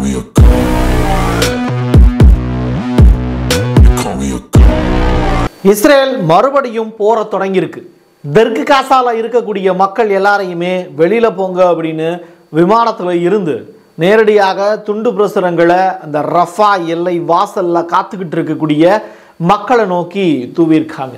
me a god. You call me a god. Israel மறுபடியும் போரை தொடங்கியிருக்கு தெற்கு காசால இருக்கக்கூடிய மக்கள் எல்லாரையுமே வெளியில போங்க அப்படின்னு விமானத்துல இருந்து நேரடியாக துண்டு பிரசுரங்களை அந்த ரஃபா எல்லை வாசல்ல காத்துக்கிட்டு இருக்கக்கூடிய மக்களை நோக்கி தூவியிருக்காங்க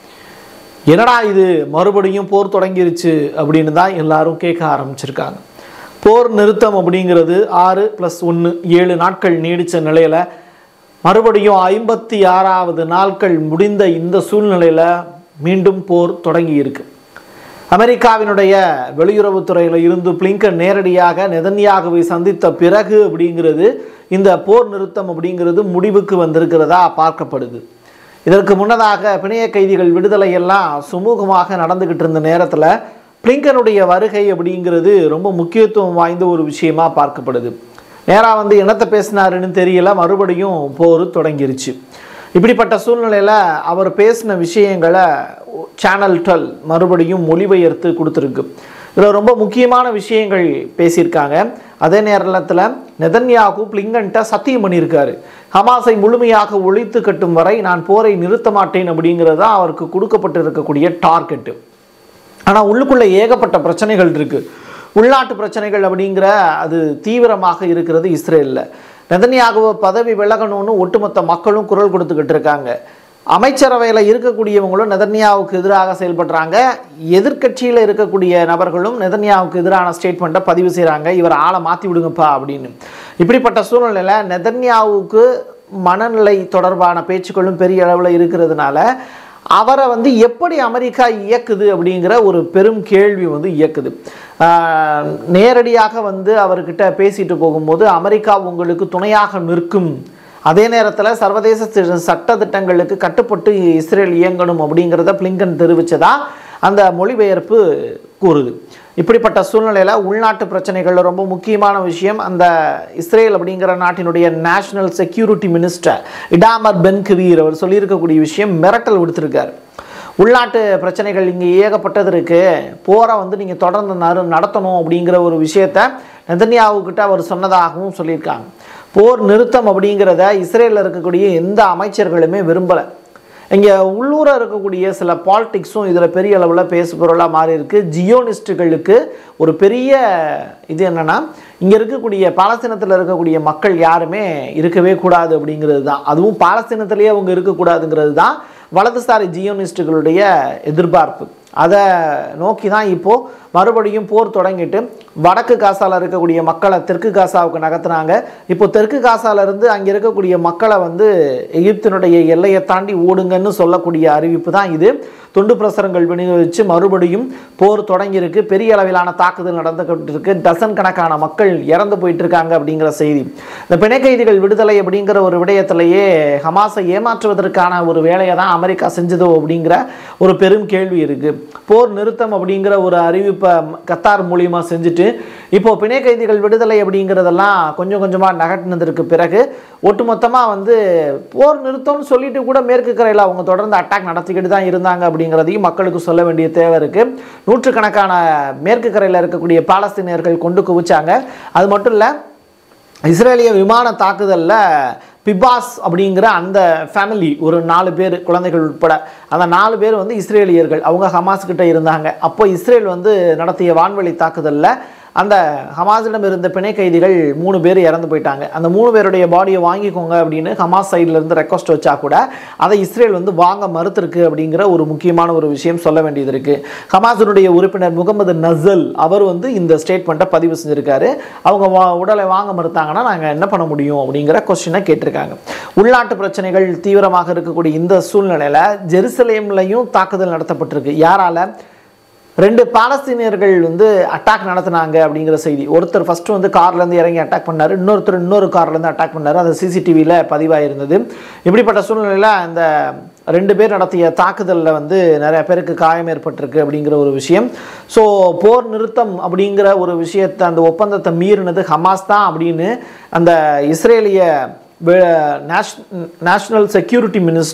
என்னடா இது மறுபடியும் போர் தொடங்கிருச்சு அப்படின்னு தான் எல்லாரும் கேட்க ஆரம்பிச்சிருக்காங்க போர் நிறுத்தம் அப்படிங்கிறது ஆறு ப்ளஸ் ஒன்று ஏழு நாட்கள் நீடித்த நிலையில் மறுபடியும் ஐம்பத்தி ஆறாவது நாட்கள் முடிந்த இந்த சூழ்நிலையில் மீண்டும் போர் தொடங்கி இருக்கு அமெரிக்காவினுடைய வெளியுறவுத்துறையில் இருந்து பிளிங்கன் நேரடியாக நெதன்யாகுவை சந்தித்த பிறகு அப்படிங்கிறது இந்த போர் நிறுத்தம் அப்படிங்கிறது முடிவுக்கு வந்திருக்கிறதா பார்க்கப்படுது இதற்கு முன்னதாக பிணைய கைதிகள் விடுதலை எல்லாம் சுமூகமாக நடந்துக்கிட்டு இருந்த நேரத்தில் பிளிங்கனுடைய வருகை அப்படிங்கிறது ரொம்ப முக்கியத்துவம் வாய்ந்த ஒரு விஷயமா பார்க்கப்படுது நேராக வந்து என்னத்தை பேசினாருன்னு தெரியல மறுபடியும் போர் தொடங்கிருச்சு இப்படிப்பட்ட சூழ்நிலையில் அவர் பேசின விஷயங்களை சேனல் டுவெல் மறுபடியும் மொழிபெயர்த்து கொடுத்துருக்கு இதில் ரொம்ப முக்கியமான விஷயங்கள் பேசியிருக்காங்க அதே நேரத்தில் நெதன்யாகு பிளிங்கன்ட்ட சத்தியம் பண்ணியிருக்காரு ஹமாஸை முழுமையாக ஒழித்து கட்டும் வரை நான் போரை நிறுத்த மாட்டேன் அப்படிங்கிறது தான் அவருக்கு கொடுக்கப்பட்டிருக்கக்கூடிய டார்கெட்டு ஆனால் உள்ளுக்குள்ளே ஏகப்பட்ட பிரச்சனைகள் இருக்குது உள்நாட்டு பிரச்சனைகள் அப்படிங்கிற அது தீவிரமாக இருக்கிறது இஸ்ரேலில் நெதன்யாகுவ பதவி விலகணும்னு ஒட்டுமொத்த மக்களும் குரல் கொடுத்துக்கிட்டு இருக்காங்க அமைச்சரவையில் இருக்கக்கூடியவங்களும் நெதன்யாவுக்கு எதிராக செயல்படுறாங்க எதிர்க்கட்சியில் இருக்கக்கூடிய நபர்களும் நெதன்யாவுக்கு எதிரான ஸ்டேட்மெண்ட்டை பதிவு செய்கிறாங்க இவர் ஆளை மாற்றி விடுங்கப்பா அப்படின்னு இப்படிப்பட்ட சூழ்நிலையில் நெதன்யாவுக்கு மனநிலை தொடர்பான பேச்சுக்களும் பெரிய அளவில் இருக்கிறதுனால அவரை வந்து எப்படி அமெரிக்கா இயக்குது அப்படிங்கிற ஒரு பெரும் கேள்வி வந்து இயக்குது ஆஹ் நேரடியாக வந்து அவர்கிட்ட பேசிட்டு போகும்போது அமெரிக்கா உங்களுக்கு துணையாக நிற்கும் அதே நேரத்தில் சர்வதேச தி- சட்ட திட்டங்களுக்கு கட்டுப்பட்டு இஸ்ரேல் இயங்கணும் அப்படிங்கிறத பிளிங்கன் தெரிவிச்சதா அந்த மொழிபெயர்ப்பு கூறுது இப்படிப்பட்ட சூழ்நிலையில் உள்நாட்டு பிரச்சனைகளில் ரொம்ப முக்கியமான விஷயம் அந்த இஸ்ரேல் அப்படிங்கிற நாட்டினுடைய national security minister Itamar Ben Gvir அவர் சொல்லியிருக்கக்கூடிய விஷயம் மிரட்டல் விடுத்திருக்காரு உள்நாட்டு பிரச்சனைகள் இங்கே ஏகப்பட்டது இருக்கு போரை வந்து நீங்கள் தொடர்ந்து நறு நடத்தணும் அப்படிங்கிற ஒரு விஷயத்த நெதன்யாவுக்கிட்ட அவர் சொன்னதாகவும் சொல்லியிருக்காங்க போர் நிறுத்தம் அப்படிங்கிறத இஸ்ரேலில் இருக்கக்கூடிய எந்த அமைச்சர்களுமே விரும்பலை இங்கே உள்ளூர இருக்கக்கூடிய சில பாலிடிக்ஸும் இதில் பெரிய அளவில் பேசுபொருளாக மாறி இருக்கு ஜியோனிஸ்டுகளுக்கு ஒரு பெரிய இது என்னன்னா இங்கே இருக்கக்கூடிய பாலஸ்தீனத்தில் இருக்கக்கூடிய மக்கள் யாருமே இருக்கவே கூடாது அப்படிங்கிறது தான் அதுவும் பாலஸ்தீனத்திலேயே அவங்க இருக்கக்கூடாதுங்கிறது தான் வலதுசாரி ஜியோனிஸ்டுகளுடைய எதிர்பார்ப்பு அதை நோக்கி தான் இப்போது மறுபடியும் போர் தொடங்கிட்டு வடக்கு காசால இருக்கக்கூடிய மக்களை தெற்கு காசாவுக்கு நகர்த்துனாங்க இப்போ தெற்கு காசால இருந்து அங்கே இருக்கக்கூடிய மக்களை வந்து எகிப்தினுடைய எல்லையை தாண்டி ஓடுங்கன்னு சொல்லக்கூடிய அறிவிப்பு தான் இது துண்டு பிரசுரங்கள் விநியோகித்து மறுபடியும் போர் தொடங்கியிருக்கு பெரிய அளவிலான தாக்குதல் நடந்துகிட்டு இருக்கு டசன் கணக்கான மக்கள் இறந்து போயிட்டு இருக்காங்க அப்படிங்கிற செய்தி இந்த பிணை கைதிகள் விடுதலை அப்படிங்கிற ஒரு விடயத்திலேயே ஹமாஸை ஏமாற்றுவதற்கான ஒரு வேலையை தான் அமெரிக்கா செஞ்சதோ அப்படிங்கிற ஒரு பெரும் கேள்வி இருக்கு போர் நிறுத்தம் அப்படிங்கிற ஒரு அறிவிப்பை கத்தார் மூலியமா செஞ்சுட்டு இப்போ பிணை கைதிகள் விடுதலை அப்படிங்கிறதெல்லாம் கொஞ்சம் கொஞ்சமாக நகட்டினதற்கு பிறகு ஒட்டுமொத்தமாக வந்து போர் நிறுத்தம்னு சொல்லிட்டு கூட மேற்கு கரையில் அவங்க தொடர்ந்து அட்டாக் நடத்திக்கிட்டு தான் இருந்தாங்க அப்படிங்கிறதையும் மக்களுக்கு சொல்ல வேண்டிய தேவை இருக்குது நூற்றுக்கணக்கான மேற்கு கரையில் இருக்கக்கூடிய பாலஸ்தீனியர்கள் கொண்டு குவிச்சாங்க அது மட்டும் இல்லை இஸ்ரேலிய விமான தாக்குதலில் பிபாஸ் அப்படிங்கிற அந்த ஃபேமிலி ஒரு நாலு பேர் குழந்தைகள் உட்பட அந்த நாலு பேர் வந்து இஸ்ரேலியர்கள் அவங்க ஹமாஸ் கிட்ட இருந்தாங்க அப்போ இஸ்ரேல் வந்து நடத்திய வான்வழி தாக்குதலில் அந்த ஹமாஸிடம் இருந்த பிணை கைதிகள் மூணு பேர் இறந்து போயிட்டாங்க அந்த மூணு பேருடைய பாடியை வாங்கிக்கோங்க அப்படின்னு ஹமாஸ் சைடுல இருந்து ரெக்வஸ்ட் வச்சா கூட அதை இஸ்ரேல் வந்து வாங்க மறுத்திருக்கு அப்படிங்கிற ஒரு முக்கியமான ஒரு விஷயம் சொல்ல வேண்டியது இருக்கு ஹமாஸினுடைய உறுப்பினர் முகமது நசல் அவர் வந்து இந்த ஸ்டேட்மெண்ட்டை பதிவு செஞ்சிருக்காரு அவங்க வா- உடலை வாங்க மறுத்தாங்கன்னா நாங்கள் என்ன பண்ண முடியும் அப்படிங்கிற கொஸ்டினை கேட்டிருக்காங்க உள்நாட்டு பிரச்சனைகள் தீவிரமாக இருக்கக்கூடிய இந்த சூழ்நிலையில் ஜெருசலேம்லையும் தாக்குதல் நடத்தப்பட்டிருக்கு யாரால ரெண்டு பாலஸ்தீனியர்கள் வந்து அட்டாக் நடத்துனாங்க அப்படிங்கிற செய்தி ஒருத்தர் ஃபர்ஸ்ட் வந்து கார்லேருந்து இறங்கி அட்டாக் பண்ணார் இன்னொருத்தர் இன்னொரு கார்லேருந்து அட்டாக் பண்ணார் அது சிசிடிவியில் பதிவாயிருந்தது இப்படிப்பட்ட சூழ்நிலையில் அந்த ரெண்டு பேர் நடத்திய தாக்குதலில் வந்து நிறைய பேருக்கு காயம் ஏற்பட்டிருக்கு அப்படிங்கிற ஒரு விஷயம் ஸோ போர் நிறுத்தம் அப்படிங்கிற ஒரு விஷயத்தை அந்த ஒப்பந்தத்தை மீறினது ஹமாஸ் தான் அப்படின்னு அந்த இஸ்ரேலிய national security minister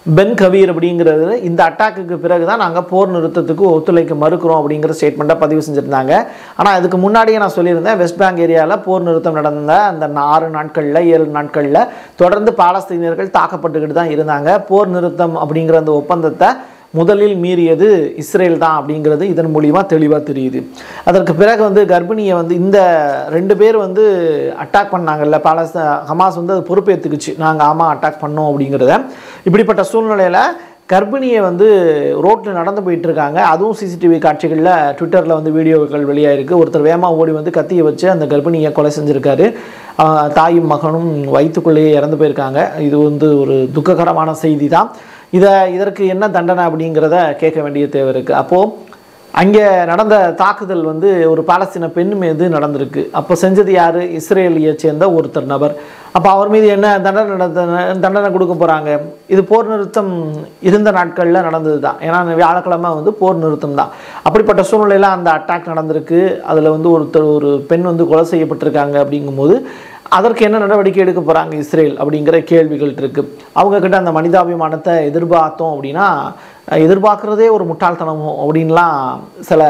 Ben Gvir அப்படிங்கிறது இந்த அட்டாக்குக்கு பிறகு தான் நாங்கள் போர் நிறுத்தத்துக்கு ஒத்துழைக்க மறுக்கிறோம் அப்படிங்கிற ஸ்டேட்மெண்ட்டை பதிவு செஞ்சுருந்தாங்க ஆனால் அதுக்கு முன்னாடியே நான் சொல்லியிருந்தேன் வெஸ்ட் பேங்க் ஏரியாவில் போர் நிறுத்தம் நடந்த அந்த ஆறு நாட்களில் ஏழு நாட்களில் தொடர்ந்து பாலஸ்தீனியர்கள் தாக்கப்பட்டுக்கிட்டு தான் இருந்தாங்க போர் நிறுத்தம் அப்படிங்கிற அந்த ஒப்பந்தத்தை முதலில் மீறியது இஸ்ரேல் தான் அப்படிங்கிறது இதன் மூலியமாக தெளிவாக தெரியுது அதற்கு பிறகு வந்து கர்ப்பிணியை வந்து இந்த ரெண்டு பேர் வந்து அட்டாக் பண்ணாங்கல்ல பாலஸ்த ஹமாஸ் வந்து அது பொறுப்பேற்றுக்குச்சு நாங்கள் ஆமாம் அட்டாக் பண்ணோம் அப்படிங்கிறத இப்படிப்பட்ட சூழ்நிலையில் கர்ப்பிணியை வந்து ரோட்டில் நடந்து போயிட்டு இருக்காங்க அதுவும் சிசிடிவி காட்சிகளில் ட்விட்டரில் வந்து வீடியோக்கள் வெளியாயிருக்கு ஒருத்தர் வேகமாக ஓடி வந்து கத்தியை வச்சு அந்த கர்ப்பிணியை கொலை செஞ்சுருக்காரு ஆஹ் தாயும் மகனும் வயிற்றுக்குள்ளேயே இறந்து போயிருக்காங்க இது வந்து ஒரு துக்ககரமான செய்தி தான் இதை இதற்கு என்ன தண்டனை அப்படிங்கிறத கேட்க வேண்டிய தேவை இருக்குது அப்போது அங்கே நடந்த தாக்குதல் வந்து ஒரு பாலஸ்தீன பெண் மீது நடந்திருக்கு அப்போ செஞ்சது யார் இஸ்ரேலியை சேர்ந்த ஒருத்தர் நபர் அப்போ அவர் மீது என்ன தண்டனை நடத்த தண்டனை கொடுக்க போகிறாங்க இது போர் நிறுத்தம் இருந்த நாட்களில் நடந்தது தான் ஏன்னா வியாழக்கிழமை வந்து போர் நிறுத்தம் தான் அப்படிப்பட்ட சூழ்நிலையில் அந்த அட்டாக் நடந்திருக்கு அதில் வந்து ஒருத்தர் ஒரு பெண் வந்து கொலை செய்யப்பட்டிருக்காங்க அப்படிங்கும்போது அதற்கு என்ன நடவடிக்கை எடுக்க போகிறாங்க இஸ்ரேல் அப்படிங்கிற கேள்விகள் இருக்குது அவங்கக்கிட்ட அந்த மனிதாபிமானத்தை எதிர்பார்த்தோம் அப்படின்னா எதிர்பார்க்குறதே ஒரு முட்டாள்தனமோ அப்படின்லாம் சில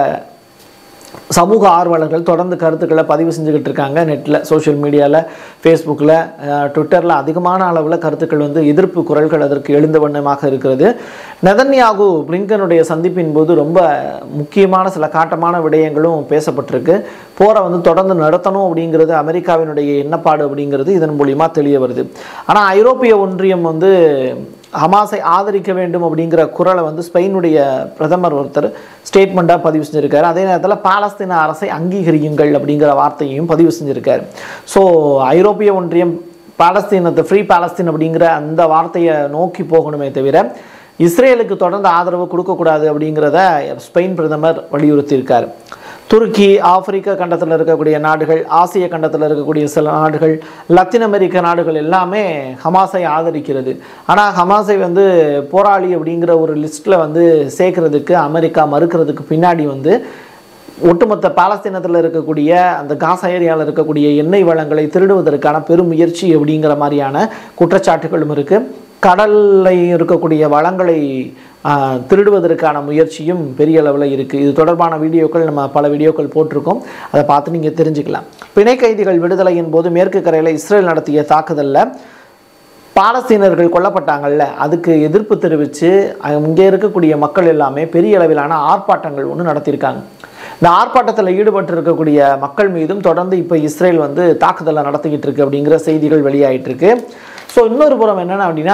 சமூக ஆர்வலர்கள் தொடர்ந்து கருத்துக்களை பதிவு செஞ்சுக்கிட்டு இருக்காங்க நெட்டில் சோஷியல் மீடியாவில் ஃபேஸ்புக்கில் ட்விட்டரில் அதிகமான அளவில் கருத்துக்கள் வந்து எதிர்ப்பு குரல்கள் அதற்கு எழுந்த வண்ணமாக இருக்கிறது நெதன்யாகு பிளிங்கனுடைய சந்திப்பின் போது ரொம்ப முக்கியமான சில காட்டமான விடயங்களும் பேசப்பட்டிருக்கு போரை வந்து தொடர்ந்து நடத்தணும் அப்படிங்கிறது அமெரிக்காவினுடைய எண்ணப்பாடு அப்படிங்கிறது இதன் மூலியமா தெரிய வருது ஆனால் ஐரோப்பிய ஒன்றியம் வந்து ஹமாஸை ஆதரிக்க வேண்டும் அப்படிங்கிற குரலை வந்து ஸ்பெயினுடைய பிரதமர் ஒருத்தர் ஸ்டேட்மெண்ட்டாக பதிவு செஞ்சிருக்காரு அதே நேரத்தில் பாலஸ்தீன அரசை அங்கீகரியுங்கள் அப்படிங்கிற வார்த்தையையும் பதிவு செஞ்சிருக்காரு ஸோ ஐரோப்பிய ஒன்றியம் பாலஸ்தீனத்தை ஃப்ரீ பாலஸ்தீன் அப்படிங்கிற அந்த வார்த்தையை நோக்கி போகணுமே தவிர இஸ்ரேலுக்கு தொடர்ந்து ஆதரவு கொடுக்கக்கூடாது அப்படிங்கிறத ஸ்பெயின் பிரதமர் வலியுறுத்தியிருக்கார் துருக்கி ஆப்பிரிக்க கண்டத்தில் இருக்கக்கூடிய நாடுகள் ஆசிய கண்டத்தில் இருக்கக்கூடிய சில நாடுகள் லத்தீன் அமெரிக்க நாடுகள் எல்லாமே ஹமாஸை ஆதரிக்கிறது ஆனால் ஹமாஸை வந்து போராளி அப்படிங்கிற ஒரு லிஸ்ட்டில் வந்து சேர்க்கறதுக்கு அமெரிக்கா மறுக்கிறதுக்கு பின்னாடி வந்து ஒட்டுமொத்த பாலஸ்தீனத்தில் இருக்கக்கூடிய அந்த காசா ஏரியாவில் இருக்கக்கூடிய எண்ணெய் வளங்களை திருடுவதற்கான பெரும் முயற்சி அப்படிங்கிற மாதிரியான குற்றச்சாட்டுகளும் இருக்குது கடலில் இருக்கக்கூடிய வளங்களை ஆஹ், திருடுவதற்கான முயற்சியும் பெரிய அளவில் இருக்குது இது தொடர்பான வீடியோக்கள் நம்ம பல வீடியோக்கள் போட்டிருக்கோம் அதை பார்த்து நீங்கள் தெரிஞ்சுக்கலாம் பிணை கைதிகள் விடுதலையின் போது மேற்கு கரையில் இஸ்ரேல் நடத்திய தாக்குதலில் பாலஸ்தீனர்கள் கொல்லப்பட்டாங்கல்ல அதுக்கு எதிர்ப்பு தெரிவித்து இங்கே இருக்கக்கூடிய மக்கள் எல்லாமே பெரிய அளவிலான ஆர்ப்பாட்டங்கள் ஒன்று நடத்தியிருக்காங்க இந்த ஆர்ப்பாட்டத்தில் ஈடுபட்டு இருக்கக்கூடிய மக்கள் மீதும் தொடர்ந்து இப்போ இஸ்ரேல் வந்து தாக்குதலை நடத்திக்கிட்டு இருக்கு அப்படிங்கிற செய்திகள் வெளியாயிட்டு இருக்கு ஸோ இன்னொரு புறம் என்னென்ன அப்படின்னா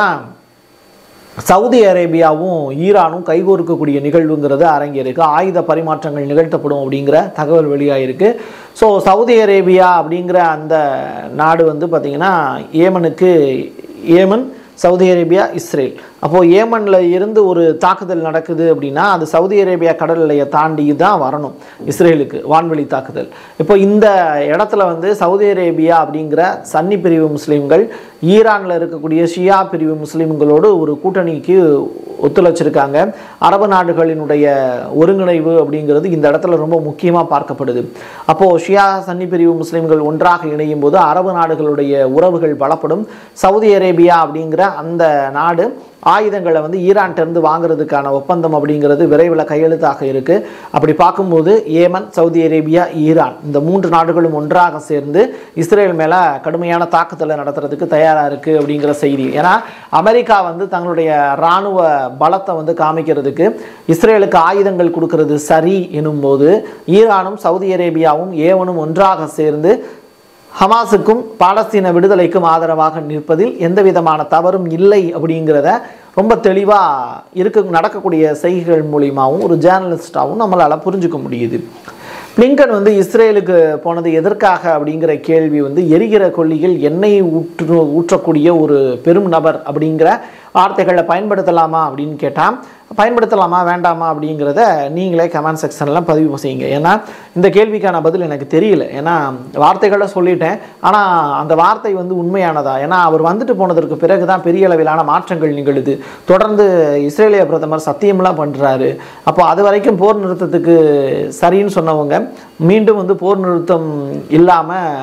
சவுதி அரேபியாவும் ஈரானும் கைகோர்க்கக்கூடிய நிகழ்வுங்கிறது அரங்கேறிருக்கு ஆயுத பரிமாற்றங்கள் நிகழ்த்தப்படும் அப்படிங்கிற தகவல் வெளியாயிருக்கு ஸோ சவுதி அரேபியா அப்படிங்கிற அந்த நாடு வந்து பார்த்திங்கன்னா ஏமனுக்கு ஏமன் சவுதி அரேபியா இஸ்ரேல் அப்போது ஏமனில் இருந்து ஒரு தாக்குதல் நடக்குது அப்படின்னா அது சவுதி அரேபியா கடல் எல்லையை தாண்டி தான் வரணும் இஸ்ரேலுக்கு வான்வெளி தாக்குதல் இப்போ இந்த இடத்துல வந்து சவுதி அரேபியா அப்படிங்கிற சன்னி பிரிவு முஸ்லீம்கள் ஈரானில் இருக்கக்கூடிய ஷியா பிரிவு முஸ்லீம்களோடு ஒரு கூட்டணிக்கு ஒத்துழைச்சிருக்காங்க அரபு நாடுகளினுடைய ஒருங்கிணைவு அப்படிங்கிறது இந்த இடத்துல ரொம்ப முக்கியமாக பார்க்கப்படுது அப்போது ஷியா சன்னி பிரிவு முஸ்லீம்கள் ஒன்றாக இணையும் போது அரபு நாடுகளுடைய உறவுகள் பலப்படும் சவுதி அரேபியா அப்படிங்கிற அந்த நாடு ஆயுதங்களை வந்து ஈரான்கிட்டருந்து வாங்குறதுக்கான ஒப்பந்தம் அப்படிங்கிறது விரைவில் கையெழுத்தாக இருக்குது அப்படி பார்க்கும்போது ஏமன் சவுதி அரேபியா ஈரான் இந்த மூன்று நாடுகளும் ஒன்றாக சேர்ந்து இஸ்ரேல் மேலே கடுமையான தாக்குதலை நடத்துறதுக்கு தயாராக இருக்குது அப்படிங்கிற செய்தி ஏன்னா அமெரிக்கா வந்து தங்களுடைய இராணுவ பலத்தை வந்து காமிக்கிறதுக்கு இஸ்ரேலுக்கு ஆயுதங்கள் கொடுக்கறது சரி எனும்போது ஈரானும் சவுதி அரேபியாவும் ஏவனும் ஒன்றாக சேர்ந்து ஹமாஸுக்கும் பாலஸ்தீன விடுதலைக்கும் ஆதரவாக நிற்பதில் எந்த விதமான தவறும் இல்லை அப்படிங்கிறத ரொம்ப தெளிவாக இருக்க நடக்கக்கூடிய செய்கைகள் மூலியமாகவும் ஒரு ஜேர்னலிஸ்டாகவும் நம்மளால் புரிஞ்சுக்க முடியுது பிளிங்கன் வந்து இஸ்ரேலுக்கு போனது எதற்காக அப்படிங்கிற கேள்வி வந்து எரிகிற கொல்லியில் எண்ணெய் ஊற்று ஊற்றக்கூடிய ஒரு பெரும் நபர் அப்படிங்கிற வார்த்தைகளை பயன்படுத்தலாமா அப்படின்னு கேட்டால் பயன்படுத்தலாமா வேண்டாமா அப்படிங்கிறத நீங்களே கமெண்ட் செக்ஷனில் பதிவு செய்யுங்க ஏன்னா இந்த கேள்விக்கான பதில் எனக்கு தெரியல ஏன்னா வார்த்தைகளை சொல்லிட்டேன் ஆனால் அந்த வார்த்தை வந்து உண்மையானதா ஏன்னா அவர் வந்துட்டு போனதற்கு பிறகு தான் பெரிய அளவிலான மாற்றங்கள் நிகழுது தொடர்ந்து இஸ்ரேலிய பிரதமர் சத்தியம்லாம் பண்ணுறாரு அப்போ அது வரைக்கும் போர் நிறுத்தத்துக்கு சரின்னு சொன்னவங்க மீண்டும் வந்து போர் நிறுத்தம் இல்லாமல்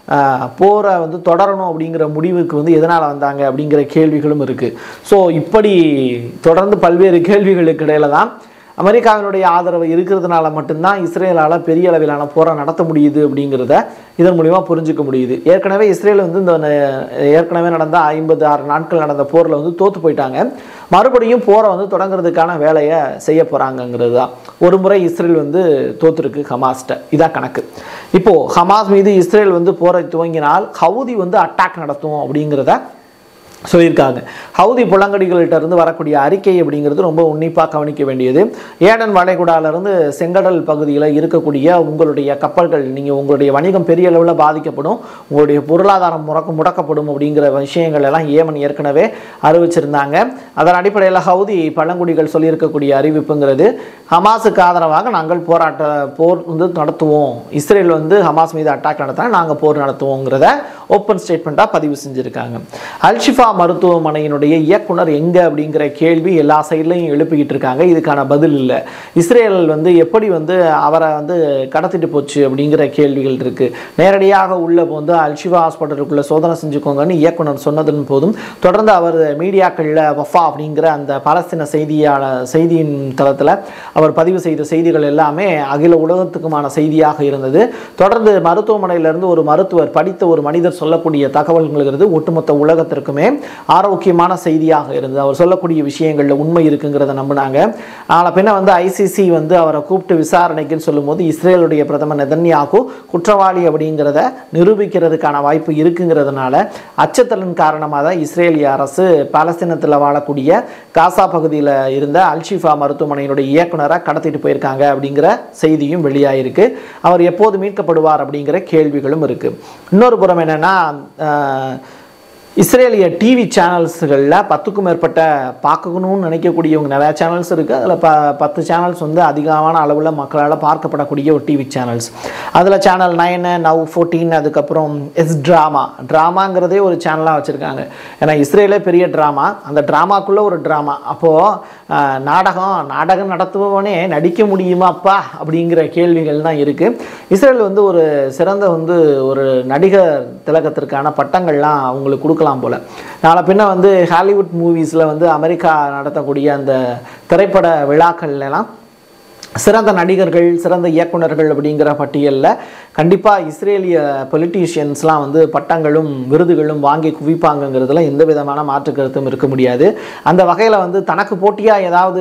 ஆஹ், போரை வந்து தொடரணும் அப்படிங்கிற முடிவுக்கு வந்து எதனால் வந்தாங்க அப்படிங்கிற கேள்விகளும் இருக்குது ஸோ இப்படி தொடர்ந்து பல்வேறு கேள்விகளுக்கு இடையில தான் அமெரிக்காவினுடைய ஆதரவு இருக்கிறதுனால மட்டும்தான் இஸ்ரேலால் பெரிய அளவிலான போரை நடத்த முடியுது அப்படிங்கிறத இதன் மூலிமா புரிஞ்சுக்க முடியுது ஏற்கனவே இஸ்ரேல் வந்து இந்த ந- ஏற்கனவே நடந்த ஐம்பது ஆறு நாட்கள் நடந்த போரில் வந்து தோற்று போயிட்டாங்க மறுபடியும் போரை வந்து தொடங்குறதுக்கான வேலையை செய்ய போகிறாங்கங்கிறது தான் ஒரு முறை இஸ்ரேல் வந்து தோத்துருக்கு ஹமாஸ்ட்ட இதான் கணக்கு இப்போது ஹமாஸ் மீது இஸ்ரேல் வந்து போரை துவங்கினால் ஹவுதி வந்து அட்டாக் நடத்தும் அப்படிங்கிறத சொல்லியிருக்காங்க ஹவுதி புலங்கடிகள்கிட்ட இருந்து வரக்கூடிய அறிக்கை அப்படிங்கிறது ரொம்ப உன்னிப்பாக கவனிக்க வேண்டியது ஏடன் வளைகுடாவிலிருந்து செங்கடல் பகுதியில் இருக்கக்கூடிய உங்களுடைய கப்பல்கள் நீங்கள் உங்களுடைய வணிகம் பெரிய அளவில் பாதிக்கப்படும் உங்களுடைய பொருளாதாரம் முடக்க முடக்கப்படும் அப்படிங்கிற விஷயங்கள் எல்லாம் ஏமன் ஏற்கனவே அறிவிச்சிருந்தாங்க அதன் அடிப்படையில் ஹவுதி பழங்குடிகள் சொல்லியிருக்கக்கூடிய அறிவிப்புங்கிறது ஹமாஸுக்கு ஆதரவாக நாங்கள் போராட்ட போர் வந்து நடத்துவோம் இஸ்ரேல் வந்து ஹமாஸ் மீது அட்டாக் நடத்தினா நாங்கள் போர் நடத்துவோங்கிறத ஓப்பன் ஸ்டேட்மெண்ட்டாக பதிவு செஞ்சுருக்காங்க அல்ஷிஃபா மருத்துவமனையினுடைய இயக்குனர் எங்கே அப்படிங்கிற கேள்வி எல்லா சைட்லையும் எழுப்பிக்கிட்டு இருக்காங்க இதுக்கான பதில் இல்லை இஸ்ரேல் வந்து எப்படி வந்து அவரை வந்து கடத்திட்டு போச்சு அப்படிங்கிற கேள்விகள் இருக்குது நேரடியாக உள்ள வந்து அல்ஷிஃபா ஹாஸ்பிட்டலுக்குள்ளே சோதனை செஞ்சுக்கோங்கன்னு இயக்குனர் சொன்னதன் போதும் தொடர்ந்து அவர் மீடியாக்களில் வஃபா அப்படிங்கிற அந்த பாலஸ்தீன செய்தியாள செய்தியின் தளத்தில் அவர் பதிவு செய்த செய்திகள் எல்லாமே அகில உலகத்துக்குமான செய்தியாக இருந்தது தொடர்ந்து மருத்துவமனையிலிருந்து ஒரு மருத்துவர் படித்த ஒரு மனிதர் சொல்லக்கூடிய தகவல்களுங்கிறது ஒட்டுமொத்த உலகத்திற்குமே ஆரோக்கியமான செய்தியாக இருந்தது அவர் சொல்லக்கூடிய விஷயங்களில் உண்மை இருக்குங்கிறத நம்பினாங்க ஆனால் பின்ன வந்து ஐசிசி வந்து அவரை கூப்பிட்டு விசாரணைக்குன்னு சொல்லும்போது இஸ்ரேலுடைய பிரதமர் நெதன்யாகு குற்றவாளி அப்படிங்கிறத நிரூபிக்கிறதுக்கான வாய்ப்பு இருக்குங்கிறதுனால அச்சத்தலின் காரணமாக தான் இஸ்ரேலிய அரசு பாலஸ்தீனத்தில் வாழக்கூடிய காசா பகுதியில் இருந்த அல்ஷிஃபா மருத்துவமனையினுடைய இயக்குனரை கடத்திட்டு போயிருக்காங்க அப்படிங்கிற செய்தியும் வெளியாயிருக்கு அவர் எப்போது மீட்கப்படுவார் அப்படிங்கிற கேள்விகளும் இருக்கு இன்னொரு புறம் என்னன்னா ஆஹ், இஸ்ரேலிய டிவி சேனல்ஸ்களில் பத்துக்கும் மேற்பட்ட பார்க்கணும்னு நினைக்கக்கூடியவங்க நிறையா சேனல்ஸ் இருக்குது அதில் ப பத்து சேனல்ஸ் வந்து அதிகமான அளவில் மக்களால் பார்க்கப்படக்கூடிய ஒரு டிவி சேனல்ஸ் அதில் சேனல் நைனு நவ் ஃபோர்டீன் அதுக்கப்புறம் எஸ் ட்ராமா ட்ராமாங்கிறதே ஒரு சேனலாக வச்சுருக்காங்க ஏன்னா இஸ்ரேலே பெரிய ட்ராமா அந்த ட்ராமாக்குள்ளே ஒரு ட்ராமா அப்போது நாடகம் நாடகம் நடத்துபவனே நடிக்க முடியுமாப்பா அப்படிங்கிற கேள்விகள் தான் இருக்குது இஸ்ரேல் வந்து ஒரு சிறந்த வந்து ஒரு நடிகர் திலகத்திற்கான பட்டங்கள்லாம் அவங்களுக்கு கொடுக்கலாம் போல் நாளை பின்ன வந்து ஹாலிவுட் மூவிஸில் வந்து அமெரிக்கா நடத்தக்கூடிய அந்த திரைப்பட விழாக்கள்ல எல்லாம் சிறந்த நடிகர்கள் சிறந்த இயக்குனர்கள் அப்படிங்கிற பட்டியலில் கண்டிப்பாக இஸ்ரேலிய பொலிட்டீஷியன்ஸ்லாம் வந்து பட்டங்களும் விருதுகளும் வாங்கி குவிப்பாங்கங்கிறதுல எந்த விதமான மாற்று கருத்தும் இருக்க முடியாது அந்த வகையில் வந்து தனக்கு போட்டியாக ஏதாவது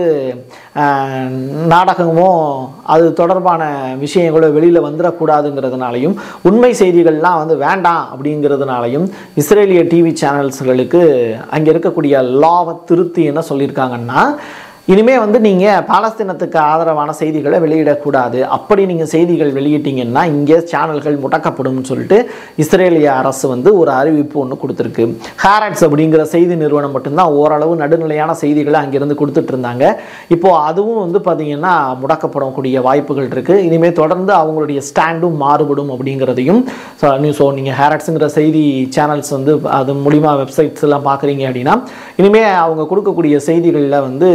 ஆஹ், நாடகமோ அது தொடர்பான விஷயங்களோ வெளியில் வந்துடக்கூடாதுங்கிறதுனாலையும் உண்மை செய்திகள்லாம் வந்து வேண்டாம் அப்படிங்கிறதுனாலையும் இஸ்ரேலிய டிவி சேனல்ஸ்களுக்கு அங்கே இருக்கக்கூடிய லாவை திருத்தி என்ன சொல்லியிருக்காங்கன்னா இனிமே வந்து நீங்கள் பாலஸ்தீனத்துக்கு ஆதரவான செய்திகளை வெளியிடக்கூடாது அப்படி நீங்கள் செய்திகள் வெளியிட்டீங்கன்னா இங்கே சேனல்கள் முடக்கப்படும்னு சொல்லிட்டு இஸ்ரேலிய அரசு வந்து ஒரு அறிவிப்பு ஒன்று கொடுத்துருக்கு ஹேரட்ஸ் அப்படிங்கிற செய்தி நிறுவனம் மட்டும்தான் ஓரளவு நடுநிலையான செய்திகளை அங்கேருந்து கொடுத்துட்டு இருந்தாங்க இப்போது அதுவும் வந்து பார்த்திங்கன்னா முடக்கப்படக்கூடிய வாய்ப்புகள் இருக்குது இனிமேல் தொடர்ந்து அவங்களுடைய ஸ்டாண்டும் மாறுபடும் அப்படிங்கிறதையும் ஸோ நீங்கள் ஹேரட்ஸுங்கிற செய்தி சேனல்ஸ் வந்து அது மூலிமா வெப்சைட்ஸ் எல்லாம் பார்க்குறீங்க அப்படின்னா இனிமேல் அவங்க கொடுக்கக்கூடிய செய்திகளில் வந்து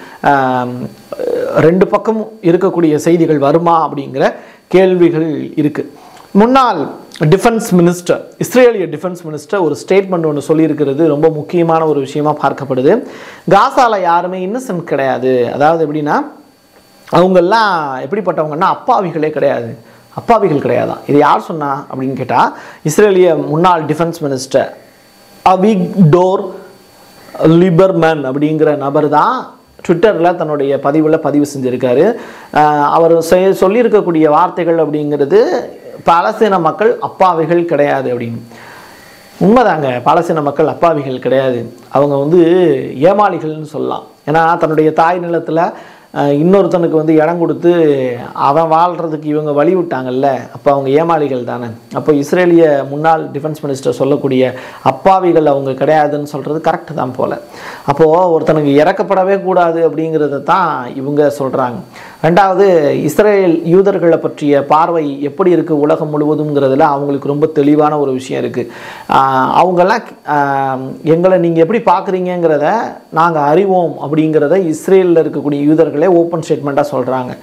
ஆம், ரெண்டு பக்கம் இருக்கக்கூடிய செய்திகள் வருமா அப்படிங்கிற கேள்விகள் இருக்குது முன்னாள் டிஃபென்ஸ் மினிஸ்டர் இஸ்ரேலிய டிஃபென்ஸ் மினிஸ்டர் ஒரு ஸ்டேட்மெண்ட் ஒன்று சொல்லியிருக்கிறது ரொம்ப முக்கியமான ஒரு விஷயமா பார்க்கப்படுது காசால யாருமே இன்னசென்ட் கிடையாது அதாவது எப்படின்னா அவங்கெல்லாம் எப்படிப்பட்டவங்கன்னா அப்பாவிகளே கிடையாது அப்பாவிகள் கிடையாதான் இது யார் சொன்னா அப்படின்னு கேட்டால் இஸ்ரேலிய முன்னாள் defence minister Avigdor Lieberman அப்படிங்கிற நபர் தான் ட்விட்டரில் தன்னுடைய பதிவில் பதிவு செஞ்சுருக்காரு அஹ் அவர் செ- சொல்லியிருக்கக்கூடிய வார்த்தைகள் அப்படிங்கிறது பாலஸ்தீன மக்கள் அப்பாவிகள் கிடையாது அப்படின்னு உண்மைதாங்க பாலஸ்தீன மக்கள் அப்பாவிகள் கிடையாது அவங்க வந்து ஏமாளிகள்னு சொல்லலாம் ஏன்னா தன்னுடைய தாய் நிலத்தில் அஹ், இன்னொருத்தனுக்கு வந்து இடம் கொடுத்து அவன் வாழ்கிறதுக்கு இவங்க வழி விட்டாங்கல்ல அப்போ அவங்க ஏமாளிகள் தானே அப்போ இஸ்ரேலிய முன்னாள் டிஃபென்ஸ் மினிஸ்டர் சொல்லக்கூடிய அப்பாவிகள் அவங்க கிடையாதுன்னு சொல்கிறது கரெக்டு தான் போல் அப்போது ஒருத்தனுக்கு இறக்கப்படவே கூடாது அப்படிங்கிறத தான் இவங்க சொல்கிறாங்க ரெண்டாவது இஸ்ரேல் யூதர்களை பற்றிய பார்வை எப்படி இருக்குது உலகம் முழுவதும்ங்கிறதுல அவங்களுக்கு ரொம்ப தெளிவான ஒரு விஷயம் இருக்குது அவங்கெல்லாம் ஆஹ், எங்களை நீங்கள் எப்படி பார்க்குறீங்கிறத நாங்கள் அறிவோம் அப்படிங்கிறத இஸ்ரேலில் இருக்கக்கூடிய யூதர்களே ஓப்பன் ஸ்டேட்மெண்ட்டாக சொல்கிறாங்க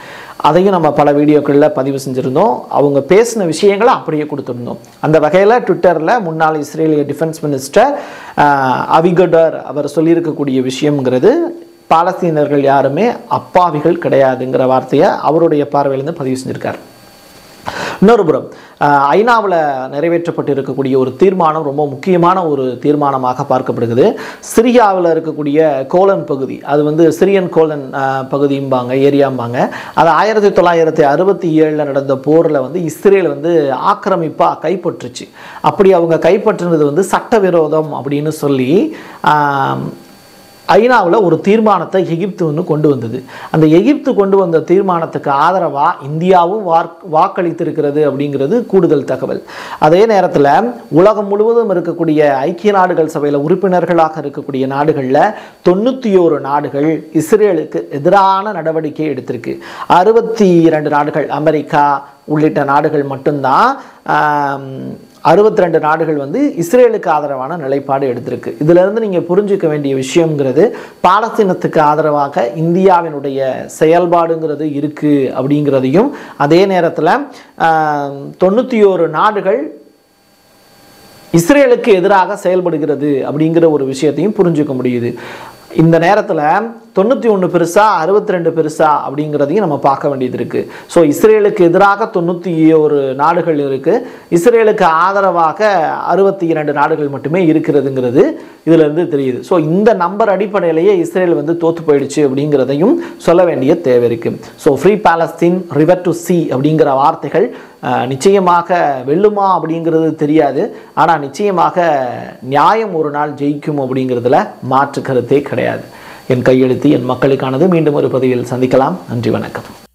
அதையும் நம்ம பல வீடியோக்களில் பதிவு செஞ்சுருந்தோம் அவங்க பேசின விஷயங்களை அப்படியே கொடுத்துருந்தோம் அந்த வகையில் ட்விட்டரில் முன்னாள் இஸ்ரேலிய டிஃபென்ஸ் மினிஸ்டர் அவிகடர் அவர் சொல்லியிருக்கக்கூடிய விஷயம்ங்கிறது பாலஸ்தீனர்கள் யாருமே அப்பாவிகள் கிடையாதுங்கிற வார்த்தையை அவருடைய பார்வையிலேருந்து பதிவு செஞ்சிருக்கார் இன்னொரு புறம் ஐநாவில் நிறைவேற்றப்பட்டு இருக்கக்கூடிய ஒரு தீர்மானம் ரொம்ப முக்கியமான ஒரு தீர்மானமாக பார்க்கப்படுகிறது சிரியாவில் இருக்கக்கூடிய கோலன் பகுதி அது வந்து சிரியன் கோலன் அஹ், பகுதிம்பாங்க ஏரியாம்பாங்க அது ஆயிரத்தி தொள்ளாயிரத்தி அறுபத்தி ஏழில் நடந்த போரில் வந்து இஸ்ரேல் வந்து ஆக்கிரமிப்பாக கைப்பற்றுச்சு அப்படி அவங்க கைப்பற்றினது வந்து சட்டவிரோதம் அப்படின்னு சொல்லி ஆம், ஐநாவில் ஒரு தீர்மானத்தை எகிப்து வந்து கொண்டு வந்தது அந்த எகிப்து கொண்டு வந்த தீர்மானத்துக்கு ஆதரவாக இந்தியாவும் வாக் வாக்களித்திருக்கிறது அப்படிங்கிறது கூடுதல் தகவல் அதே நேரத்தில் உலகம் முழுவதும் இருக்கக்கூடிய ஐக்கிய நாடுகள் சபையில் உறுப்பினர்களாக இருக்கக்கூடிய நாடுகளில் தொண்ணூற்றி ஓரு நாடுகள் இஸ்ரேலுக்கு எதிரான நடவடிக்கை எடுத்திருக்கு அறுபத்தி இரண்டு நாடுகள் அமெரிக்கா உள்ளிட்ட நாடுகள் மட்டும்தான் அறுபத்தி ரெண்டு நாடுகள் வந்து இஸ்ரேலுக்கு ஆதரவான நிலைப்பாடு எடுத்திருக்கு இதிலிருந்து நீங்கள் புரிஞ்சுக்க வேண்டிய விஷயங்கிறது பாலஸ்தீனத்துக்கு ஆதரவாக இந்தியாவினுடைய செயல்பாடுங்கிறது இருக்குது அப்படிங்கிறதையும் அதே நேரத்தில் தொண்ணூற்றி ஓரு நாடுகள் இஸ்ரேலுக்கு எதிராக செயல்படுகிறது அப்படிங்கிற ஒரு விஷயத்தையும் புரிஞ்சுக்க முடியுது இந்த நேரத்தில் தொண்ணூற்றி ஒன்று பெருசா அறுபத்தி ரெண்டு பெருசா அப்படிங்கிறதையும் நம்ம பார்க்க வேண்டியது இருக்குது ஸோ இஸ்ரேலுக்கு எதிராக தொண்ணூற்றி ஒரு நாடுகள் இருக்குது இஸ்ரேலுக்கு ஆதரவாக அறுபத்தி இரண்டு நாடுகள் மட்டுமே இருக்கிறதுங்கிறது இதிலிருந்து தெரியுது ஸோ இந்த நம்பர் அடிப்படையிலேயே இஸ்ரேல் வந்து தோத்து போயிடுச்சு அப்படிங்கிறதையும் சொல்ல வேண்டிய தேவை இருக்குது so free Palestine river to sea அப்படிங்கிற வார்த்தைகள் அஹ், நிச்சயமாக வெல்லுமா அப்படிங்கிறது தெரியாது ஆனால் நிச்சயமாக நியாயம் ஒரு நாள் ஜெயிக்கும் அப்படிங்கிறதுல மாற்று கருத்தே கிடையாது என் கையெழுத்து என் மக்களுக்கானது மீண்டும் ஒரு பதிவில் சந்திக்கலாம் நன்றி வணக்கம்